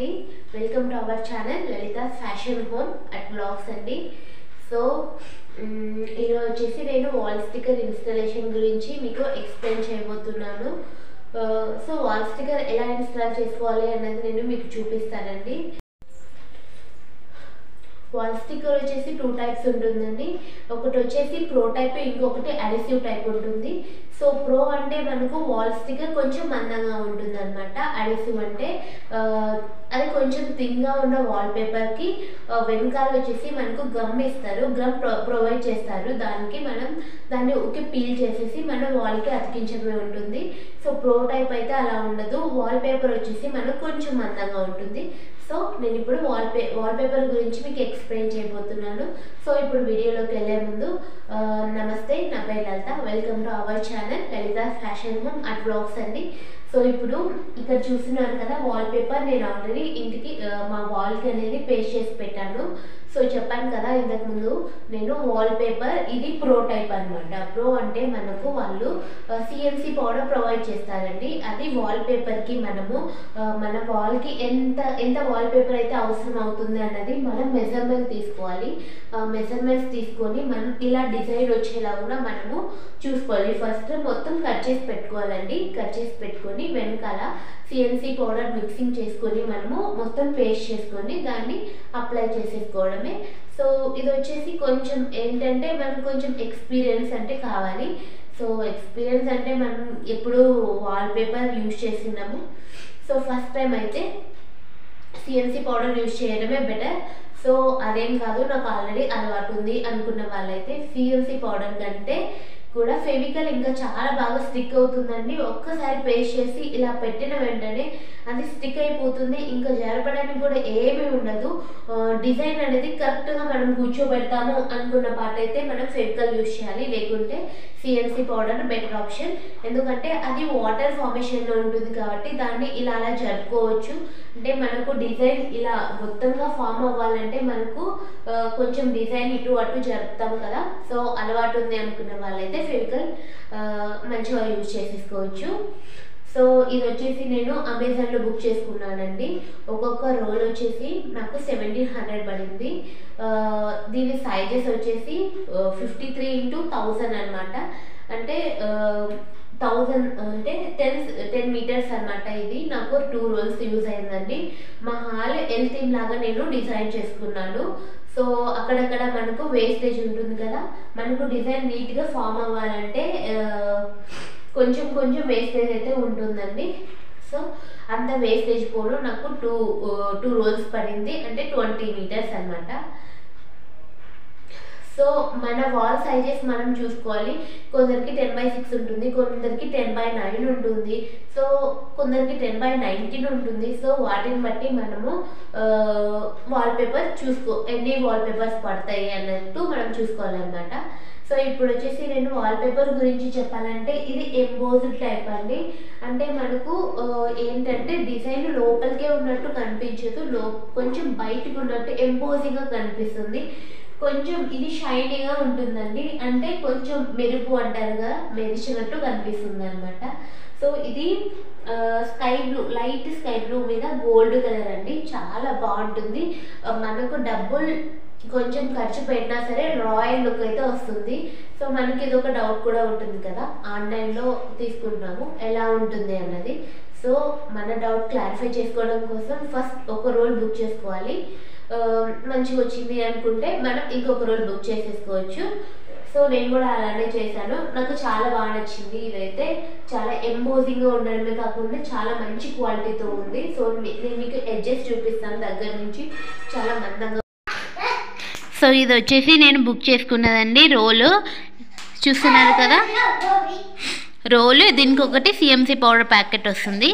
అండి welcome to our channel Lalitha fashion home at blogs అండి so మ్, ఈరోజు వచ్చేసి నేను వాల్ స్టిక్కర్ ఇన్స్టాలేషన్ గురించి మీకు ఎక్స్ప్లెయిన్ చేయబోతున్నాను ఆ, సో వాల్ స్టిక్కర్ ఎలా ఇన్స్టాల్ చేసుకోవాలి అన్నది నేను మీకు చూపిస్తానండి వాల్ స్టిక్కర్ వచ్చేసి టూ టైప్స్ ఉంటుందండి ఒకటి వచ్చేసి ప్రో టైప్ ఇంకొకటి అడిసివ్ టైప్ ఉంటుంది సో ప్రో అంటే మనకు వాల్ స్టిక్కర్ కొంచెం మందంగా ఉంటుంది అనమాట అడిసివ్ అంటే ఆ, అది కొంచెం థిన్గా ఉన్న వాల్ పేపర్కి వెనకాల వచ్చేసి మనకు గమ్ ఇస్తారు గమ్ ప్రొ ప్రొవైడ్ చేస్తారు దానికి మనం దాన్ని ఊకే పీల్ చేసేసి మనం వాల్కి అతికించడమే ఉంటుంది సో ప్రో టైప్ అయితే అలా ఉండదు వాల్ పేపర్ వచ్చేసి మనకు కొంచెం మందంగా ఉంటుంది సో నేను ఇప్పుడు వాల్ పే వాల్ పేపర్ గురించి మీకు ఎక్స్ప్లెయిన్ చేయబోతున్నాను సో ఇప్పుడు వీడియోలోకి వెళ్ళే ముందు ఆ, నమస్తే నా పేరు Lalitha welcome to our channel Lalitha fashion home at blogs అండి సో ఇప్పుడు ఇక్కడ చూస్తున్నారు కదా వాల్ పేపర్ నేను ఆల్రెడీ ఇంటికి ఆ, మా వాల్కి అనేది పేస్ట్ చేసి పెట్టాను సో చెప్పాను కదా ఇంతకు ముందు నేను వాల్ పేపర్ ఇది ప్రో టైప్ అనమాట ప్రో అంటే మనకు వాళ్ళు సిఎన్సి పౌడర్ ప్రొవైడ్ చేస్తారండి అది వాల్ పేపర్కి మనము ఆ, మన వాల్కి ఎంత ఎంత వాల్ పేపర్ అయితే అవసరం అవుతుంది అన్నది మనం మెజర్మెంట్ తీసుకోవాలి మెజర్మెంట్స్ తీసుకొని మనం ఇలా డిజైన్ వచ్చేలాగా మనము చూసుకోవాలి ఫస్ట్ మొత్తం కట్ చేసి పెట్టుకోవాలండి కట్ చేసి పెట్టుకొని వెనకాల సిఎన్సి పౌడర్ మిక్సింగ్ చేసుకొని మనము మొత్తం పేస్ట్ చేసుకొని దాన్ని అప్లై చేసేసుకోవడమే సో ఇది వచ్చేసి కొంచెం ఏంటంటే మనకు కొంచెం ఎక్స్పీరియన్స్ అంటే కావాలి సో ఎక్స్పీరియన్స్ అంటే మనం ఎప్పుడు వాల్ పేపర్ యూజ్ చేస్తున్నాము సో ఫస్ట్ టైం అయితే సిఎన్సి పౌడర్ యూజ్ చేయడమే బెటర్ సో అదేం కాదు నాకు ఆల్రెడీ అలవాటు ఉంది అనుకున్న వాళ్ళైతే సిఎన్సి పౌడర్ కంటే కూడా ఫెవికల్ ఇంకా చాలా బాగా స్టిక్ అవుతుందండి ఒక్కసారి పేస్ట్ చేసి ఇలా పెట్టిన వెంటనే అది స్టిక్ అయిపోతుంది ఇంకా జరపడానికి కూడా ఏమీ ఉండదు డిజైన్ అనేది కరెక్ట్గా మనం కూర్చోబెడతాము అనుకున్న పాట అయితే మనం ఫెవికల్ యూజ్ చేయాలి లేకుంటే సిఎన్సి పౌడర్ బెటర్ ఆప్షన్ ఎందుకంటే అది వాటర్ ఫార్మేషన్లో ఉంటుంది కాబట్టి దాన్ని ఇలా అలా జరుపుకోవచ్చు అంటే మనకు డిజైన్ ఇలా మొత్తంగా ఫామ్ అవ్వాలంటే మనకు ఆ, కొంచెం డిజైన్ ఇటు అటు జరుపుతాం కదా సో అలవాటు ఉంది అనుకున్న వాళ్ళైతే ఫెవికల్ మంచిగా యూజ్ చేసేసుకోవచ్చు సో ఇది వచ్చేసి నేను అమెజాన్లో బుక్ చేసుకున్నానండి ఒక్కొక్క రోల్ వచ్చేసి నాకు సెవెంటీన్ హండ్రెడ్ పడింది ఆ, దీని సైజెస్ వచ్చేసి ఫిఫ్టీ త్రీ ఇంటూ థౌజండ్ అనమాట అంటే థౌజండ్ అంటే టెన్ టెన్ మీటర్స్ అన్నమాట ఇది నాకు టూ రోల్స్ యూజ్ అయిందండి మా హాల్ ఎల్ థీమ్ లాగా నేను డిజైన్ చేసుకున్నాను సో అక్కడక్కడ మనకు వేస్టేజ్ ఉంటుంది కదా మనకు డిజైన్ నీట్గా ఫామ్ అవ్వాలంటే ఆ, కొంచెం కొంచెం వేస్టేజ్ అయితే ఉంటుందండి సో అంత వేస్టేజ్ పోను నాకు టూ టూ రోల్స్ పడింది అంటే ట్వంటీ మీటర్స్ అన్నమాట సో మన వాల్ సైజెస్ మనం చూసుకోవాలి కొందరికి టెన్ బై సిక్స్ ఉంటుంది కొందరికి టెన్ బై నైన్ ఉంటుంది సో కొందరికి టెన్ బై నైన్టీన్ ఉంటుంది సో వాటిని బట్టి మనము వాల్ పేపర్ చూసుకో ఎన్ని వాల్ పేపర్స్ పడతాయి అన్నట్టు మనం చూసుకోవాలన్నమాట సో ఇప్పుడు వచ్చేసి నేను వాల్ పేపర్ గురించి చెప్పాలంటే ఇది ఎంబోజ్డ్ టైప్ అండి అంటే మనకు ఆ, ఏంటంటే డిజైన్ లోపలికే ఉన్నట్టు కనిపించదు లో కొంచెం బయటకు ఉన్నట్టు ఎంబోజింగ్గా కనిపిస్తుంది కొంచెం ఇది షైనీగా ఉంటుందండి అంటే కొంచెం మెరుపు అంటారు కదా మెరిచినట్టు కనిపిస్తుంది అనమాట సో ఇది sky blue light sky blue మీద గోల్డ్ కలర్ అండి చాలా బాగుంటుంది ఆ, మనకు డబ్బులు కొంచెం ఖర్చు పెట్టినా సరే రాయల్ లుక్ అయితే వస్తుంది సో మనకి ఇది ఒక డౌట్ కూడా ఉంటుంది కదా ఆన్లైన్లో తీసుకుంటున్నాము ఎలా ఉంటుంది అన్నది సో మన డౌట్ క్లారిఫై చేసుకోవడం కోసం ఫస్ట్ ఒక రోల్ బుక్ చేసుకోవాలి ఆ, మంచిగా వచ్చింది అనుకుంటే మనం ఇంకొక రోల్ బుక్ చేసేసుకోవచ్చు సో నేను కూడా అలానే చేశాను నాకు చాలా బాగా నచ్చింది ఇదైతే చాలా ఎంబోజింగ్గా ఉండడమే కాకుండా చాలా మంచి క్వాలిటీతో ఉంది సో మీ- నేను మీకు ఎడ్జెస్ చూపిస్తాను దగ్గర నుంచి చాలా మందంగా సో ఇది వచ్చేసి నేను బుక్ చేసుకున్నదండి రోలు చూస్తున్నారు కదా రోలు దీనికి ఒకటి సిఎంసి పౌడర్ ప్యాకెట్ వస్తుంది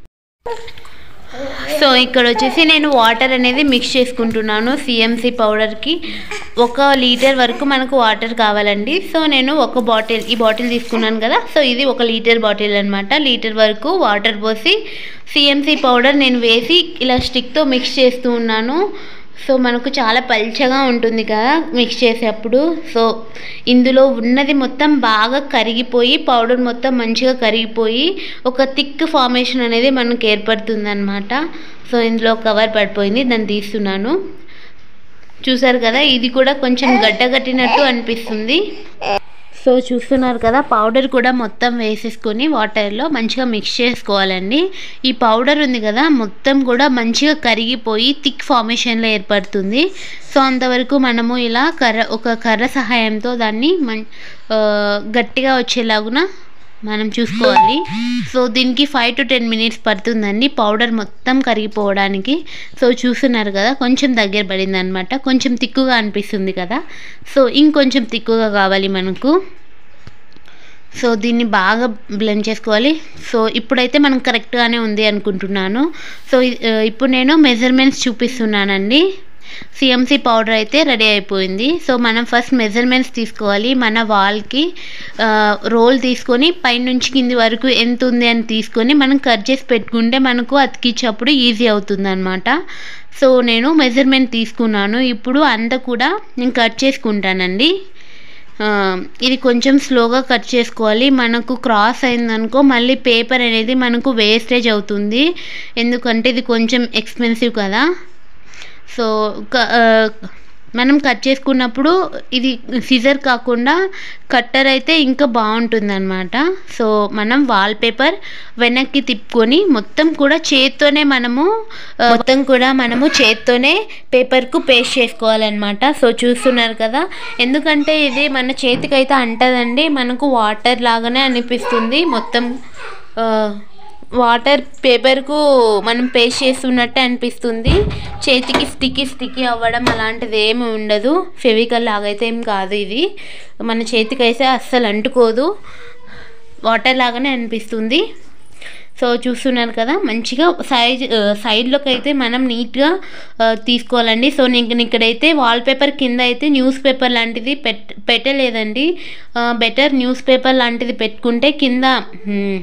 సో ఇక్కడ వచ్చేసి నేను వాటర్ అనేది మిక్స్ చేసుకుంటున్నాను సిఎంసి పౌడర్కి ఒక లీటర్ వరకు మనకు వాటర్ కావాలండి సో నేను ఒక బాటిల్ ఈ బాటిల్ తీసుకున్నాను కదా సో ఇది ఒక లీటర్ బాటిల్ అనమాట లీటర్ వరకు వాటర్ పోసి సిఎంసి పౌడర్ నేను వేసి ఇలా స్టిక్తో మిక్స్ చేస్తూ ఉన్నాను సో మనకు చాలా పల్చగా ఉంటుంది కదా మిక్స్ చేసేటప్పుడు సో ఇందులో ఉన్నది మొత్తం బాగా కరిగిపోయి పౌడర్ మొత్తం మంచిగా కరిగిపోయి ఒక థిక్ ఫార్మేషన్ అనేది మనకు ఏర్పడుతుంది అనమాట సో ఇందులో కవర్ పడిపోయింది దాన్ని తీస్తున్నాను చూసారు కదా ఇది కూడా కొంచెం గడ్డగట్టినట్టు అనిపిస్తుంది సో చూస్తున్నారు కదా పౌడర్ కూడా మొత్తం వేసేసుకొని వాటర్లో మంచిగా మిక్స్ చేసుకోవాలండి ఈ పౌడర్ ఉంది కదా మొత్తం కూడా మంచిగా కరిగిపోయి థిక్ ఫార్మేషన్లో ఏర్పడుతుంది సో అంతవరకు మనము ఇలా కర్ర ఒక కర్ర సహాయంతో దాన్ని మన్ ఆ, గట్టిగా వచ్చేలాగున మనం చూసుకోవాలి సో దీనికి ఫైవ్ టు టెన్ మినిట్స్ పడుతుందండి పౌడర్ మొత్తం కరిగిపోవడానికి సో చూస్తున్నారు కదా కొంచెం దగ్గర పడింది అనమాట కొంచెం తిక్కుగా అనిపిస్తుంది కదా సో ఇంకొంచెం తిక్కుగా కావాలి మనకు సో దీన్ని బాగా బ్లెండ్ చేసుకోవాలి సో ఇప్పుడైతే మనం కరెక్ట్గానే ఉంది అనుకుంటున్నాను సో ఇ- ఆ, ఇప్పుడు నేను మెజర్మెంట్స్ చూపిస్తున్నానండి సిఎంసి పౌడర్ అయితే రెడీ అయిపోయింది సో మనం ఫస్ట్ మెజర్మెంట్స్ తీసుకోవాలి మన వాల్కి రోల్ తీసుకొని పైనుంచి కింది వరకు ఎంత ఉంది అని తీసుకొని మనం కట్ చేసి పెట్టుకుంటే మనకు అతికించేటప్పుడు ఈజీ అవుతుంది అనమాట సో నేను మెజర్మెంట్ తీసుకున్నాను ఇప్పుడు అంతా కూడా నేను కట్ చేసుకుంటానండి ఆ, ఇది కొంచెం స్లోగా కట్ చేసుకోవాలి మనకు క్రాస్ అయిందనుకో మళ్ళీ పేపర్ అనేది మనకు వేస్టేజ్ అవుతుంది ఎందుకంటే ఇది కొంచెం ఎక్స్పెన్సివ్ కదా సో క- ఆ, మనం కట్ చేసుకున్నప్పుడు ఇది సిజర్ కాకుండా కట్టర్ అయితే ఇంకా బాగుంటుంది అనమాట సో మనం వాల్ పేపర్ వెనక్కి తిప్పుకొని మొత్తం కూడా చేత్తోనే మనము ఆ, మొత్తం కూడా మనము చేత్తోనే పేపర్కు పేస్ట్ చేసుకోవాలన్నమాట సో చూస్తున్నారు కదా ఎందుకంటే ఇది మన చేతికి అయితే అంటదండి మనకు వాటర్ లాగానే అనిపిస్తుంది మొత్తం ఆ, వాటర్ పేపర్కు మనం పేస్ట్ చేస్తున్నట్టే అనిపిస్తుంది చేతికి స్టిక్కీ స్టిక్కీ అవ్వడం అలాంటిది ఏమి ఉండదు ఫెవికల్ లాగైతే ఏం కాదు ఇది మన చేతికి అయితే అస్సలు అంటుకోదు వాటర్ లాగానే అనిపిస్తుంది సో చూస్తున్నారు కదా మంచిగా సైజ్ సైడ్లోకి అయితే మనం నీట్గా ఆ, తీసుకోవాలండి సో నేను ఇక్కడైతే వాల్పేపర్ కింద అయితే న్యూస్ పేపర్ లాంటిది పెట్ పెట్టలేదండి బెటర్ న్యూస్ పేపర్ లాంటిది పెట్టుకుంటే కింద మ్,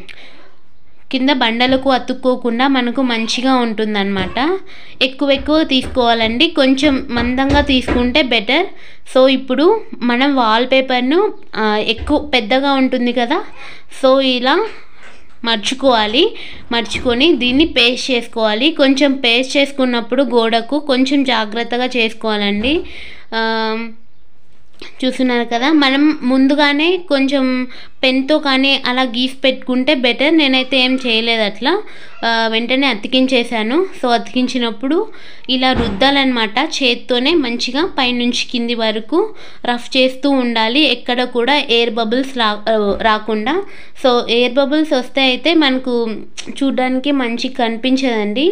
కింద బండలకు అతుక్కోకుండా మనకు మంచిగా ఉంటుందన్నమాట ఎక్కువ ఎక్కువ తీసుకోవాలండి కొంచెం మందంగా తీసుకుంటే బెటర్ సో ఇప్పుడు మనం వాల్ పేపర్ను ఆ, ఎక్కువ పెద్దగా ఉంటుంది కదా సో ఇలా మర్చుకోవాలి మర్చుకొని దీన్ని పేస్ట్ చేసుకోవాలి కొంచెం పేస్ట్ చేసుకున్నప్పుడు గోడకు కొంచెం జాగ్రత్తగా చేసుకోవాలండి ఆ, చూస్తున్నారు కదా మనం ముందుగానే కొంచెం పెన్తో కానీ అలా గీసి పెట్టుకుంటే బెటర్ నేనైతే ఏం చేయలేదు అట్లా ఆ, వెంటనే అతికించేశాను సో అతికించినప్పుడు ఇలా రుద్దాలన్నమాట చేత్తోనే మంచిగా పైనుంచి కింది వరకు రఫ్ చేస్తూ ఉండాలి ఎక్కడ కూడా ఎయిర్ బబుల్స్ రా ఆ, రాకుండా సో ఎయిర్ బబుల్స్ వస్తే అయితే మనకు చూడడానికి మంచిగా కనిపించదండి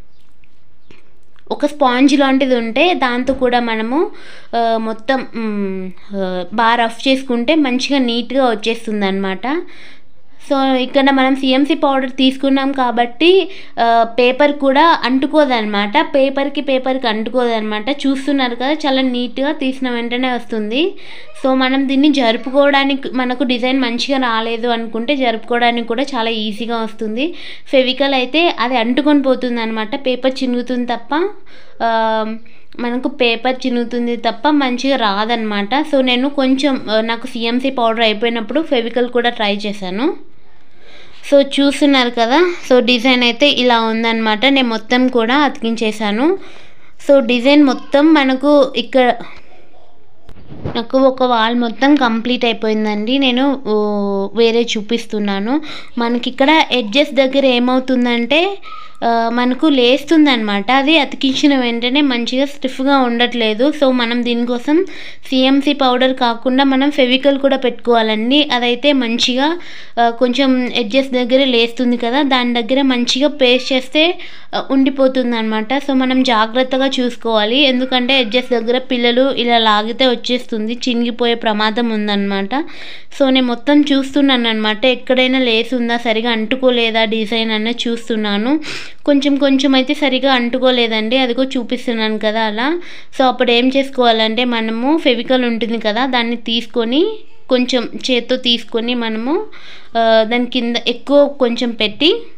ఒక స్పాంజ్ లాంటిది ఉంటే దాంతో కూడా మనము ఆ, మొత్తం మ్, ఆ, బాగా రఫ్ చేసుకుంటే మంచిగా నీట్గా వచ్చేస్తుంది అనమాట సో ఇక్కడ మనం సిఎంసి పౌడర్ తీసుకున్నాం కాబట్టి ఆ, పేపర్ కూడా అంటుకోదన్నమాట పేపర్కి పేపర్కి అంటుకోదన్నమాట చూస్తున్నారు కదా చాలా నీట్గా తీసిన వెంటనే వస్తుంది సో మనం దీన్ని జరుపుకోవడానికి మనకు డిజైన్ మంచిగా రాలేదు అనుకుంటే జరుపుకోవడానికి కూడా చాలా ఈజీగా వస్తుంది ఫెవికల్ అయితే అది అంటుకొని పోతుంది అనమాట పేపర్ చినుగుతుంది తప్ప ఆ, మనకు పేపర్ చినుగుతుంది తప్ప మంచిగా రాదనమాట సో నేను కొంచెం ఆ, నాకు సిఎంసి పౌడర్ అయిపోయినప్పుడు ఫెవికల్ కూడా ట్రై చేశాను సో చూస్తున్నారు కదా సో డిజైన్ అయితే ఇలా ఉందన్నమాట నేను మొత్తం కూడా అతికించేసాను సో డిజైన్ మొత్తం మనకు ఇక్కడ నాకు ఒక వాల్ మొత్తం కంప్లీట్ అయిపోయిందండి నేను ఓ, వేరే చూపిస్తున్నాను మనకి ఇక్కడ ఎడ్జెస్ దగ్గర ఏమవుతుందంటే ఆ, మనకు లేస్తుందన్నమాట అది అతికించిన వెంటనే మంచిగా స్టిఫ్గా ఉండట్లేదు సో మనం దీనికోసం సిఎంసి పౌడర్ కాకుండా మనం ఫెవికల్ కూడా పెట్టుకోవాలండి అదైతే మంచిగా ఆ, కొంచెం ఎడ్జెస్ దగ్గర లేస్తుంది కదా దాని దగ్గర మంచిగా పేస్ట్ చేస్తే ఉండిపోతుంది అనమాట సో మనం జాగ్రత్తగా చూసుకోవాలి ఎందుకంటే ఎడ్జెస్ దగ్గర పిల్లలు ఇలా లాగితే వచ్చేస్తుంది చినిగిపోయే ప్రమాదం ఉందన్నమాట సో నేను మొత్తం చూస్తున్నాను అనమాట ఎక్కడైనా లేస్ ఉందా సరిగా అంటుకోలేదా డిజైన్ అన్నది చూస్తున్నాను కొంచెం కొంచెం అయితే సరిగా అంటుకోలేదండి అదిగో చూపిస్తున్నాను కదా అలా సో అప్పుడు ఏం చేసుకోవాలంటే మనము ఫెవికల్ ఉంటుంది కదా దాన్ని తీసుకొని కొంచెం చేత్తో తీసుకొని మనము ఆ, దాని కింద ఎక్కువ కొంచెం పెట్టి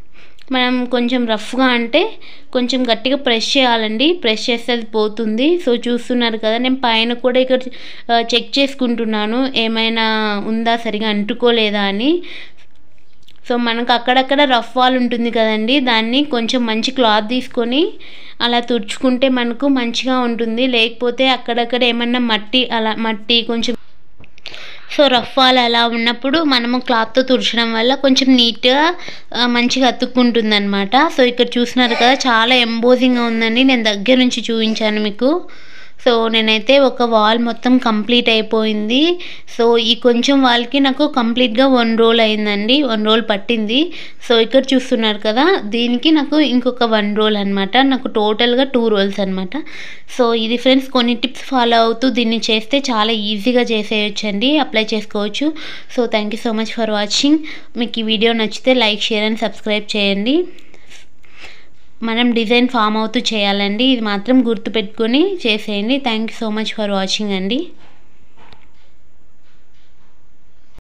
మనం కొంచెం రఫ్గా అంటే కొంచెం గట్టిగా ప్రెస్ చేయాలండి ప్రెస్ చేస్తే అది పోతుంది సో చూస్తున్నారు కదా నేను పైన కూడా ఇక్కడ చెక్ చేసుకుంటున్నాను ఏమైనా ఉందా సరిగా అంటుకోలేదా అని సో మనకు అక్కడక్కడ రఫ్ వాల్ ఉంటుంది కదండి దాన్ని కొంచెం మంచి క్లాత్ తీసుకొని అలా తుడుచుకుంటే మనకు మంచిగా ఉంటుంది లేకపోతే అక్కడక్కడ ఏమన్నా మట్టి అలా మట్టి కొంచెం సో రఫ్ వాల్ అలా ఉన్నప్పుడు మనము క్లాత్తో తుడచడం వల్ల కొంచెం నీట్గా ఆ, మంచిగా అతుక్కుంటుంది అనమాట సో ఇక్కడ చూస్తున్నారు కదా చాలా ఎంబోజింగ్గా ఉందండి నేను దగ్గర నుంచి చూపించాను మీకు సో నేనైతే ఒక వాల్ మొత్తం కంప్లీట్ అయిపోయింది సో ఈ కొంచెం వాల్కి నాకు కంప్లీట్గా వన్ రోల్ అయిందండి వన్ రోల్ పట్టింది సో ఇక్కడ చూస్తున్నారు కదా దీనికి నాకు ఇంకొక వన్ రోల్ అనమాట నాకు టోటల్గా టూ రోల్స్ అనమాట సో ఇది ఫ్రెండ్స్ కొన్ని టిప్స్ ఫాలో అవుతూ దీన్ని చేస్తే చాలా ఈజీగా చేసేయచ్చండి అప్లై చేసుకోవచ్చు so thank you so much for watching మీకు ఈ వీడియో నచ్చితే లైక్ షేర్ అండ్ సబ్స్క్రైబ్ చేయండి మనం డిజైన్ ఫామ్ అవుతూ చేయాలండి ఇది మాత్రం గుర్తుపెట్టుకొని చేసేయండి thank you so much for watching అండి